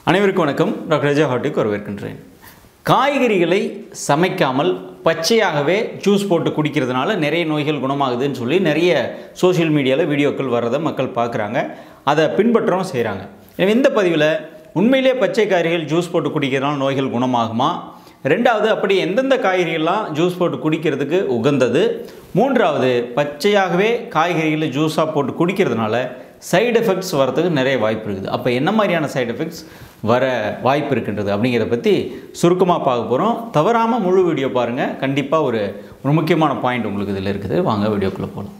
அனைவருக்கும் வணக்கம் டாக்டர் ரஜா ஹாட்டுக்கு வரவேற்கின்றேன் காய்கறிகளை சமைக்காமல் பச்சையாகவே ஜூஸ் போட்டு குடிக்கிறதுனால நிறைய நோய்கள் குணமாகுதுன்னு சொல்லி நிறைய சோஷியல் மீடியாவில் வீடியோக்கள் வர்றதை மக்கள் பார்க்குறாங்க அதை பின்பற்றவும் செய்கிறாங்க எனவே இந்த பதிவில் உண்மையிலே பச்சை காய்கறிகள் ஜூஸ் போட்டு குடிக்கிறதுனால நோய்கள் குணமாகுமா ரெண்டாவது அப்படி எந்தெந்த காய்கறிகள்லாம் ஜூஸ் போட்டு குடிக்கிறதுக்கு உகந்தது மூன்றாவது பச்சையாகவே காய்கறிகளை ஜூஸாக போட்டு குடிக்கிறதுனால சைடு எஃபெக்ட்ஸ் வரதுக்கு நிறைய வாய்ப்பு இருக்குது அப்போ என்ன மாதிரியான சைடு எஃபெக்ட்ஸ் வர வாய்ப்பு இருக்கின்றது அப்படிங்கிறத பற்றி சுருக்கமாக பார்க்க போகிறோம் தவறாமல் முழு வீடியோ பாருங்கள் கண்டிப்பாக ஒரு ஒரு முக்கியமான பாயிண்ட் உங்களுக்கு இதில் இருக்குது வாங்க வீடியோக்குள்ளே போகலாம்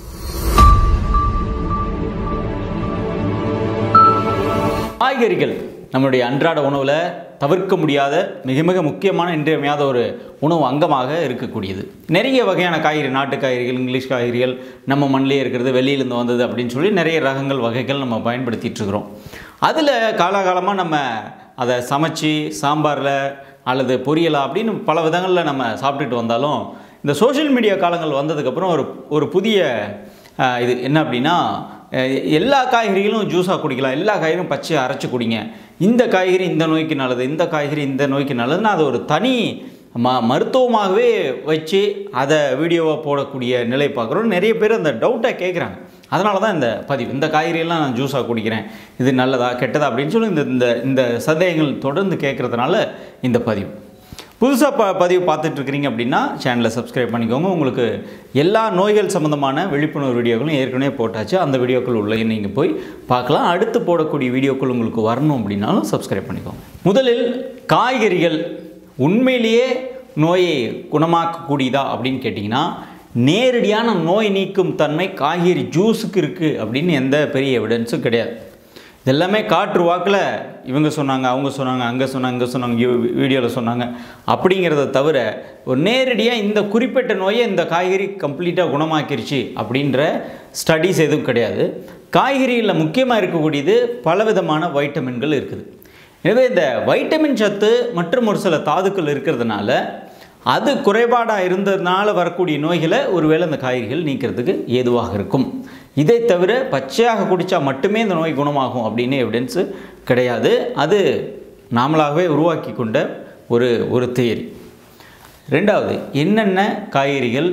காய்கறிகள் நம்மளுடைய அன்றாட உணவில் தவிர்க்க முடியாத மிக மிக முக்கியமான இன்றியமையாத ஒரு உணவு அங்கமாக இருக்கக்கூடியது நிறைய வகையான காய்கறி நாட்டு காய்கறிகள் இங்கிலீஷ் காய்கறிகள் நம்ம மண்ணிலே இருக்கிறது வெளியிலேருந்து வந்தது அப்படின்னு சொல்லி நிறைய ரகங்கள் வகைகள் நம்ம பயன்படுத்திட்டு இருக்கிறோம் அதில் காலாகாலமாக நம்ம அதை சமைச்சு சாம்பாரில் அல்லது பொரியலா அப்படின்னு பல விதங்களில் நம்ம சாப்பிட்டுட்டு வந்தாலும் இந்த சோஷியல் மீடியா காலங்கள் வந்ததுக்கப்புறம் ஒரு ஒரு புதிய ஆஹ், இது என்ன அப்படின்னா அஹ், எல்லா காய்கறிகளும் ஜூஸாக குடிக்கலாம் எல்லா காய்கறியும் பச்சையாக அரைச்சி குடிங்க இந்த காய்கறி இந்த நோய்க்கு நல்லது இந்த காய்கறி இந்த நோய்க்கு நல்லதுன்னு அது ஒரு தனி ம மருத்துவமாகவே வச்சு அதை வீடியோவாக போடக்கூடிய நிலை பார்க்குறோம் நிறைய பேர் அந்த டவுட்டை கேட்குறாங்க அதனால தான் இந்த பதிவு இந்த காய்கறியெல்லாம் நான் ஜூஸாக குடிக்கிறேன் இது நல்லதா கெட்டதா அப்படின்னு சொல்லி இந்த இந்த இந்த சந்தேகங்கள் தொடர்ந்து கேட்குறதுனால இந்த பதிவு புதுசாக ப பதிவு பார்த்துட்டு இருக்கிறீங்க அப்படின்னா சேனலை சப்ஸ்கிரைப் பண்ணிக்கோங்க உங்களுக்கு எல்லா நோய்கள் சம்மந்தமான விழிப்புணர்வு வீடியோக்களும் ஏற்கனவே போட்டாச்சு அந்த வீடியோக்கள் உள்ள நீங்கள் போய் பார்க்கலாம் அடுத்து போடக்கூடிய வீடியோக்கள் உங்களுக்கு வரணும் அப்படின்னாலும் சப்ஸ்கிரைப் பண்ணிக்கோங்க முதலில் காய்கறிகள் உண்மையிலேயே நோயை குணமாக்கக்கூடியதா அப்படின்னு கேட்டிங்கன்னா நேரடியான நோய் நீக்கும் தன்மை காய்கறி ஜூஸுக்கு இருக்குது அப்படின்னு எந்த பெரிய எவிடன்ஸும் கிடையாது இதெல்லாமே காற்று வாக்கில் இவங்க சொன்னாங்க அவங்க சொன்னாங்க அங்கே சொன்னாங்க இங்கே சொன்னாங்க வீடியோவில் சொன்னாங்க அப்படிங்கிறத தவிர ஒரு நேரடியாக இந்த குறிப்பிட்ட நோயை இந்த காய்கறி கம்ப்ளீட்டாக குணமாக்கிருச்சு அப்படின்ற ஸ்டடீஸ் எதுவும் கிடையாது காய்கறியில் முக்கியமாக இருக்கக்கூடியது பலவிதமான வைட்டமின்கள் இருக்குது எனவே இந்த வைட்டமின் சத்து மற்றும் ஒரு சில தாதுக்கள் இருக்கிறதுனால அது குறைபாடாக இருந்ததுனால வரக்கூடிய நோய்களை ஒருவேளை இந்த காய்கறிகள் நீக்கிறதுக்கு ஏதுவாக இருக்கும் இதை தவிர பச்சையாக குடித்தா மட்டுமே இந்த நோய் குணமாகும் அப்படின்னு எவிடன்ஸு கிடையாது அது நாமளாகவே உருவாக்கி கொண்ட ஒரு ஒரு தியரி ரெண்டாவது என்னென்ன காய்கறிகள்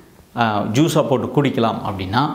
ஜூஸாக போட்டு குடிக்கலாம் அப்படின்னா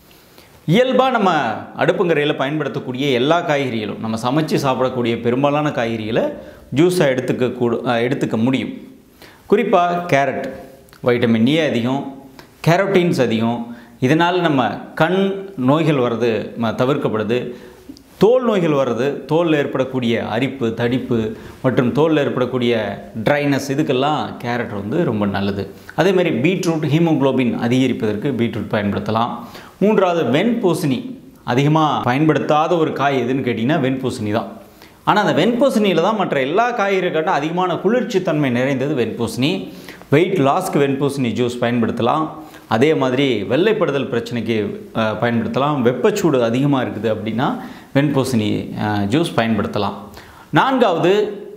இயல்பாக நம்ம அடுப்புங்கரையில் பயன்படுத்தக்கூடிய எல்லா காய்கறிகளும் நம்ம சமைச்சு சாப்பிடக்கூடிய பெரும்பாலான காய்கறிகளை ஜூஸாக எடுத்துக்க கூடு அஹ், எடுத்துக்க முடியும் குறிப்பாக கேரட் வைட்டமின் ஏ அதிகம் கேரோட்டீன்ஸ் அதிகம் இதனால் நம்ம கண் நோய்கள் வர்றது ம- தவிர்க்கப்படுது தோல் நோய்கள் வர்றது தோலில் ஏற்படக்கூடிய அரிப்பு தடிப்பு மற்றும் தோலில் ஏற்படக்கூடிய ட்ரைனஸ் இதுக்கெல்லாம் கேரட் வந்து ரொம்ப நல்லது அதேமாதிரி பீட்ரூட் ஹீமோகுளோபின் அதிகரிப்பதற்கு பீட்ரூட் பயன்படுத்தலாம் மூன்றாவது வெண்பூசணி அதிகமாக பயன்படுத்தாத ஒரு காய் எதுன்னு கேட்டிங்கன்னா வெண்பூசணி தான் ஆனால் அந்த வெண்பூசணியில் தான் மற்ற எல்லா காய்கறி காட்டும் அதிகமான குளிர்ச்சி தன்மை நிறைந்தது வெண்பூசணி வெயிட் லாஸ்க்கு வெண்பூசணி ஜூஸ் பயன்படுத்தலாம் அதே மாதிரி வெள்ளைப்படுதல் பிரச்சனைக்கு அஹ், பயன்படுத்தலாம் வெப்பச்சூடு அதிகமாக இருக்குது அப்படின்னா வெண்பூசணி அஹ், ஜூஸ் பயன்படுத்தலாம் நான்காவது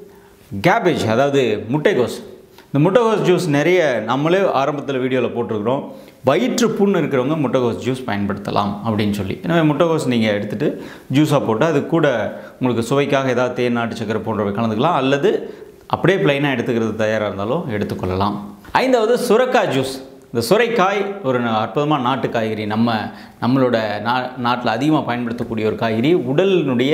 கேபேஜ் அதாவது முட்டைகோஸ் இந்த முட்டைகோஸ் ஜூஸ் நிறைய நம்மளே ஆரம்பத்தில் வீடியோவில் போட்டிருக்கிறோம் வயிற்று புண் இருக்கிறவங்க முட்டைகோஸ் ஜூஸ் பயன்படுத்தலாம் அப்படின்னு சொல்லி எனவே முட்டைகோஸ் நீங்கள் எடுத்துகிட்டு ஜூஸாக போட்டு அது கூட உங்களுக்கு சுவைக்காக ஏதாவது தேன் நாட்டு சக்கரை போன்றவை கலந்துக்கலாம் அல்லது அப்படியே ப்ளைனாக எடுத்துக்கிறது தயாராக இருந்தாலும் எடுத்துக்கொள்ளலாம் ஐந்தாவது சுரக்காய் ஜூஸ் இந்த சுரைக்காய் ஒரு ந- அற்புதமான நாட்டு காய்கறி நம்ம நம்மளோட நா நாட்டில் அதிகமாக பயன்படுத்தக்கூடிய ஒரு காய்கறி உடலினுடைய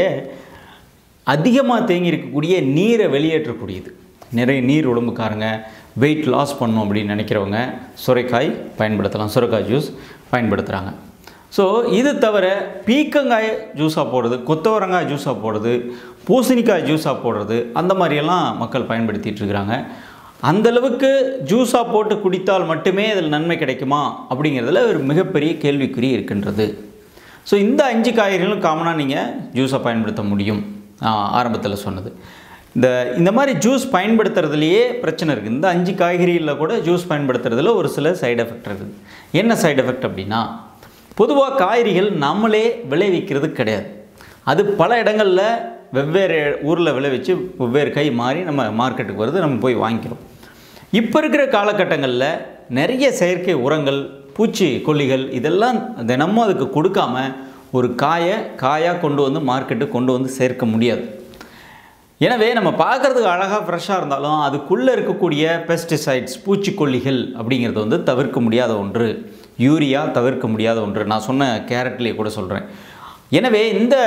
அதிகமாக தேங்கி இருக்கக்கூடிய நீரை வெளியேற்றக்கூடியது நிறைய நீர் உடம்புக்காரங்க வெயிட் லாஸ் பண்ணணும் அப்படின்னு நினைக்கிறவங்க சுரைக்காய் பயன்படுத்தலாம் சுரைக்காய் ஜூஸ் பயன்படுத்துகிறாங்க ஸோ இது தவிர பீக்கங்காய் ஜூஸாக போடுறது கொத்தவரங்காய் ஜூஸாக போடுறது பூசணிக்காய் ஜூஸாக போடுறது அந்த மாதிரியெல்லாம் மக்கள் பயன்படுத்திட்டு இருக்கிறாங்க அந்த அளவுக்கு ஜூஸாக போட்டு குடித்தால் மட்டுமே அதில் நன்மை கிடைக்குமா அப்படிங்கிறதுல ஒரு மிகப்பெரிய கேள்விக்குறி இருக்கின்றது ஸோ இந்த அஞ்சு காய்கறிகளும் காமனாக நீங்கள் ஜூஸை பயன்படுத்த முடியும் ஆரம்பத்தில் சொன்னது இந்த இந்த மாதிரி ஜூஸ் பயன்படுத்துறதுலையே பிரச்சனை இருக்குது இந்த அஞ்சு காய்கறிகளில் கூட ஜூஸ் பயன்படுத்துறதுல ஒரு சில சைடு எஃபெக்ட் இருக்குது என்ன சைடு எஃபெக்ட் அப்படின்னா பொதுவாக காய்கறிகள் நம்மளே விளைவிக்கிறது கிடையாது அது பல இடங்களில் வெவ்வேறு ஊரில் விளைவிச்சு வெவ்வேறு கை மாறி நம்ம மார்க்கெட்டுக்கு வருது நம்ம போய் வாங்கிக்கிறோம் இப்போ இருக்கிற காலகட்டங்களில் நிறைய செயற்கை உரங்கள் பூச்சி கொல்லிகள் இதெல்லாம் தினமும் அதுக்கு கொடுக்காம ஒரு காயை காயாக கொண்டு வந்து மார்க்கெட்டுக்கு கொண்டு வந்து சேர்க்க முடியாது எனவே நம்ம பார்க்குறதுக்கு அழகாக ஃப்ரெஷ்ஷாக இருந்தாலும் அதுக்குள்ளே இருக்கக்கூடிய பெஸ்டிசைட்ஸ் பூச்சிக்கொல்லிகள் அப்படிங்கிறது வந்து தவிர்க்க முடியாத ஒன்று யூரியா தவிர்க்க முடியாத ஒன்று நான் சொன்ன கேரட்லேயே கூட சொல்கிறேன் எனவே இந்த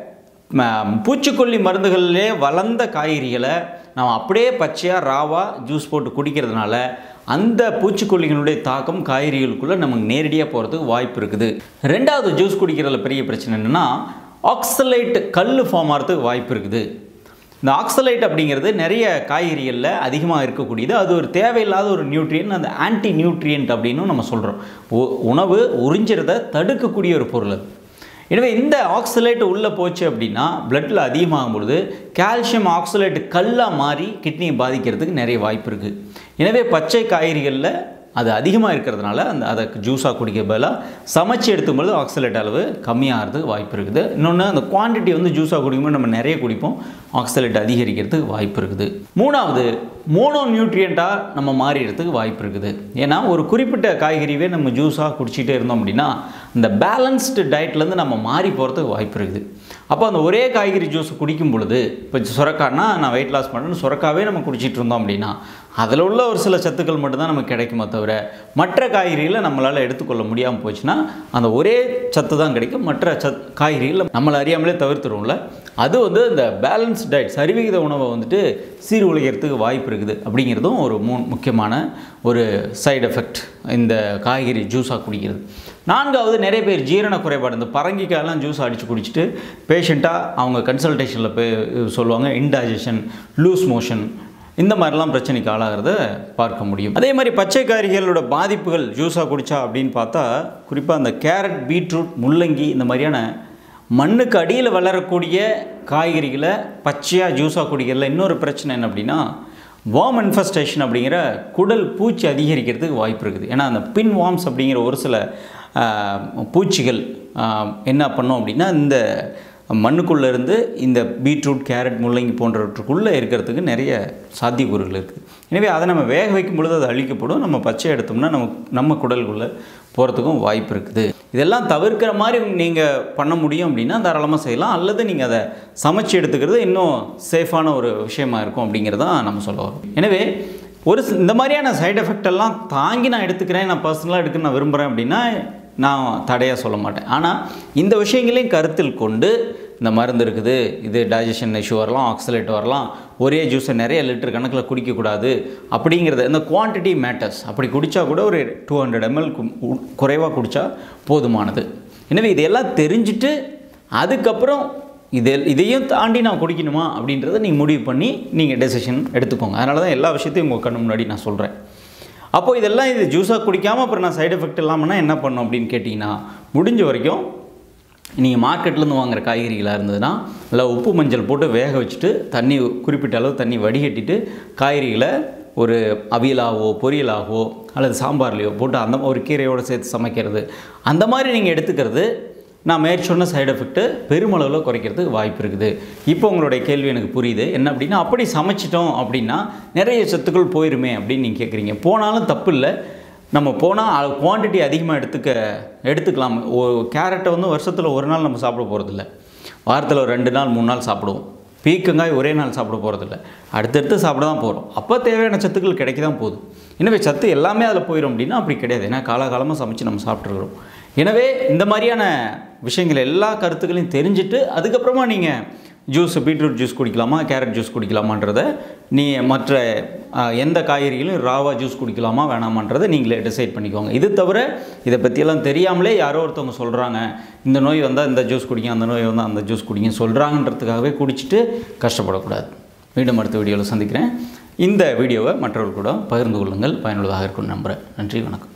ம, பூச்சிக்கொல்லி மருந்துகளிலே வளர்ந்த காய்கறிகளை நம்ம அப்படியே பச்சையாக ராவா ஜூஸ் போட்டு குடிக்கிறதுனால அந்த பூச்சிக்கொல்லிகளுடைய தாக்கம் காய்கறிகளுக்குள்ளே நமக்கு நேரடியாக போகிறதுக்கு வாய்ப்பு இருக்குது ரெண்டாவது ஜூஸ் குடிக்கிறதுல பெரிய பிரச்சனை என்னென்னா ஆக்சலைட் கல் ஃபார்ம் ஆகிறதுக்கு வாய்ப்பு இருக்குது இந்த ஆக்சலைட் அப்படிங்கிறது நிறைய காய்கறிகளில் அதிகமாக இருக்கக்கூடியது அது ஒரு தேவையில்லாத ஒரு நியூட்ரியன் அந்த ஆன்டி நியூட்ரியன்ட் அப்படின்னு நம்ம சொல்கிறோம் உணவு உறிஞ்சிறதை தடுக்கக்கூடிய ஒரு பொருள் அது எனவே இந்த ஆக்சலேட் உள்ளே போச்சு அப்படின்னா பிளட்டில் அதிகமாகும் பொழுது கால்சியம் ஆக்சலேட் கல்லாக மாறி கிட்னியை பாதிக்கிறதுக்கு நிறைய வாய்ப்பு இருக்குது எனவே பச்சை காய்கறிகளில் அது அதிகமாக இருக்கிறதுனால அந்த அதை ஜூஸாக குடிக்க பதிலாக சமைச்சு எடுத்துக்கும்போது ஆக்சலேட் அளவு கம்மியாகிறதுக்கு வாய்ப்பு இருக்குது இன்னொன்று அந்த குவான்டிட்டி வந்து ஜூஸாக குடிக்கும்போது நம்ம நிறைய குடிப்போம் ஆக்சலேட் அதிகரிக்கிறதுக்கு வாய்ப்பு இருக்குது மூணாவது மோனோ நியூட்ரியண்ட்டாக நம்ம மாறிடுறதுக்கு வாய்ப்பு இருக்குது ஏன்னா ஒரு குறிப்பிட்ட காய்கறிவே நம்ம ஜூஸாக குடிச்சிட்டே இருந்தோம் அப்படின்னா இந்த பேலன்ஸ்டு டயட்லேருந்து நம்ம மாறி போகிறதுக்கு வாய்ப்பு இருக்குது அப்போ அந்த ஒரே காய்கறி ஜூஸ் குடிக்கும் பொழுது இப்போ சுரக்கான்னா நான் வெயிட் லாஸ் பண்ணேன்னு சுரக்காவே நம்ம குடிச்சிட்டு இருந்தோம் அப்படின்னா அதில் உள்ள ஒரு சில சத்துக்கள் மட்டும்தான் நமக்கு கிடைக்குமே தவிர மற்ற காய்கறிகளை நம்மளால் எடுத்துக்கொள்ள முடியாமல் போச்சுன்னா அந்த ஒரே சத்து தான் கிடைக்கும் மற்ற சத் காய்கறிகளை நம்மளை அறியாமலே தவிர்த்துருவோம்ல அது வந்து இந்த பேலன்ஸ் டயட் சரிவிகித உணவை வந்துட்டு சீர்குலைக்கிறதுக்கு வாய்ப்பு இருக்குது அப்படிங்கிறதும் ஒரு மூ முக்கியமான ஒரு சைடு எஃபெக்ட் இந்த காய்கறி ஜூஸாக குடிக்கிறது நான்காவது நிறைய பேர் ஜீரண குறைபாடு இந்த பரங்கிக்காயெல்லாம் ஜூஸ் அடித்து குடிச்சிட்டு பேஷண்ட்டாக அவங்க கன்சல்டேஷனில் போய் சொல்லுவாங்க இன்டைஜஷன் லூஸ் மோஷன் இந்த மாதிரிலாம் பிரச்சனைக்கு ஆளாகிறத பார்க்க முடியும் அதே மாதிரி பச்சை காய்கறிகளோட பாதிப்புகள் ஜூஸாக குடித்தா அப்படின்னு பார்த்தா குறிப்பாக அந்த கேரட் பீட்ரூட் முள்ளங்கி இந்த மாதிரியான மண்ணுக்கு அடியில் வளரக்கூடிய காய்கறிகளை பச்சையாக ஜூஸாக குடிக்கிறதுல இன்னொரு பிரச்சனை என்ன அப்படின்னா வார்ம் இன்ஃபெஸ்டேஷன் அப்படிங்கிற குடல் பூச்சி அதிகரிக்கிறதுக்கு வாய்ப்பு இருக்குது ஏன்னா அந்த பின் வார்ம்ஸ் அப்படிங்கிற ஒரு சில ஆஹ், பூச்சிகள் ஆஹ், என்ன பண்ணும் அப்படின்னா இந்த மண்ணுக்குள்ளே இருந்து இந்த பீட்ரூட் கேரட் முள்ளங்கி போன்றவற்றுக்குள்ளே இருக்கிறதுக்கு நிறைய சாத்தியக்கூறுகள் இருக்குது எனவே அதை நம்ம வேக வைக்கும் பொழுது அது அழிக்கப்படும் நம்ம பச்சை எடுத்தோம்னா நம்ம நம்ம குடலுக்குள்ளே போகிறதுக்கும் வாய்ப்பு இருக்குது இதெல்லாம் தவிர்க்கிற மாதிரி நீங்கள் பண்ண முடியும் அப்படின்னா தாராளமாக செய்யலாம் அல்லது நீங்கள் அதை சமைச்சு எடுத்துக்கிறது இன்னும் சேஃபான ஒரு விஷயமா இருக்கும் அப்படிங்கிறதான் நம்ம சொல்ல வரோம் எனவே ஒரு சி- இந்த மாதிரியான சைடு எஃபெக்ட் எல்லாம் தாங்கி நான் எடுத்துக்கிறேன் நான் பர்சனலாக எடுக்க நான் விரும்புகிறேன் அப்படின்னா நான் தடையாக சொல்ல மாட்டேன் ஆனால் இந்த விஷயங்களையும் கருத்தில் கொண்டு இந்த மருந்து இருக்குது இது டைஜஷன் இஷ்யூ வரலாம் ஆக்சலேட் வரலாம் ஒரே ஜூஸை நிறைய லிட்டர் கணக்கில் குடிக்கக்கூடாது அப்படிங்கிறது இந்த குவான்டிட்டி மேட்டர்ஸ் அப்படி குடித்தா கூட ஒரு டூ ஹண்ட்ரட் எம்எல் குறைவாக குடித்தா போதுமானது எனவே இதையெல்லாம் தெரிஞ்சுட்டு அதுக்கப்புறம் இது இதையும் தாண்டி நான் குடிக்கணுமா அப்படின்றத நீங்கள் முடிவு பண்ணி நீங்கள் டெசிஷன் எடுத்துக்கோங்க அதனால தான் எல்லா விஷயத்தையும் உங்கள் கண்ணு முன்னாடி நான் சொல்கிறேன் அப்போது இதெல்லாம் இது ஜூஸாக குடிக்காமல் அப்புறம் நான் சைடு எஃபெக்ட் இல்லாமல்னா என்ன பண்ணும் அப்படின்னு கேட்டிங்கன்னா முடிஞ்ச வரைக்கும் நீங்கள் மார்க்கெட்லேருந்து வாங்குற காய்கறிகளாக இருந்ததுன்னா நல்லா உப்பு மஞ்சள் போட்டு வேக வச்சுட்டு தண்ணி குறிப்பிட்ட அளவு தண்ணி வடிகட்டிட்டு காய்கறிகளை ஒரு அவியலாகவோ பொரியலாகவோ அல்லது சாம்பார்லேயோ போட்டு அந்த ஒரு கீரையோடு சேர்த்து சமைக்கிறது அந்த மாதிரி நீங்கள் எடுத்துக்கிறது நான் மேற் சொன்ன சைடு எஃபெக்ட்டு பெருமளவில் குறைக்கிறதுக்கு வாய்ப்பு இருக்குது இப்போ உங்களுடைய கேள்வி எனக்கு புரியுது என்ன அப்படின்னா அப்படி சமைச்சிட்டோம் அப்படின்னா நிறைய சத்துக்கள் போயிருமே அப்படின்னு நீங்கள் கேட்குறீங்க போனாலும் தப்பு இல்லை நம்ம போனால் குவான்டிட்டி அதிகமாக எடுத்துக்க எடுத்துக்கலாம் ஒரு கேரட்டை வந்து வருஷத்தில் ஒரு நாள் நம்ம சாப்பிட போகிறதில்ல வாரத்தில் ஒரு ரெண்டு நாள் மூணு நாள் சாப்பிடுவோம் பீக்கங்காய் ஒரே நாள் சாப்பிட போகிறதில்ல அடுத்தடுத்து சாப்பிட தான் போகிறோம் அப்போ தேவையான சத்துக்கள் கிடைக்க தான் போகுது எனவே சத்து எல்லாமே அதில் போயிடும் அப்படின்னா அப்படி கிடையாது ஏன்னா காலாகாலமாக சமைச்சு நம்ம சாப்பிட்ருக்குறோம் எனவே இந்த மாதிரியான விஷயங்கள் எல்லா கருத்துக்களையும் தெரிஞ்சுட்டு அதுக்கப்புறமா நீங்கள் ஜூஸ் பீட்ரூட் ஜூஸ் குடிக்கலாமா கேரட் ஜூஸ் குடிக்கலாமான்றதை நீ மற்ற ஆஹ், எந்த காய்கறிகளும் ராவா ஜூஸ் குடிக்கலாமா வேணாமான்றதை நீங்களே டிசைட் பண்ணிக்கோங்க இது தவிர இதை பற்றியெல்லாம் தெரியாமலே யாரோ ஒருத்தவங்க சொல்கிறாங்க இந்த நோய் வந்தால் இந்த ஜூஸ் குடிங்க அந்த நோய் வந்தால் அந்த ஜூஸ் குடிங்க சொல்கிறாங்கன்றதுக்காகவே குடிச்சிட்டு கஷ்டப்படக்கூடாது மீண்டும் அடுத்த வீடியோவில் சந்திக்கிறேன் இந்த வீடியோவை மற்றவர்கள் கூட பகிர்ந்து கொள்ளுங்கள் பயனுள்ளதாக இருக்கும் நம்புகிறேன் நன்றி வணக்கம்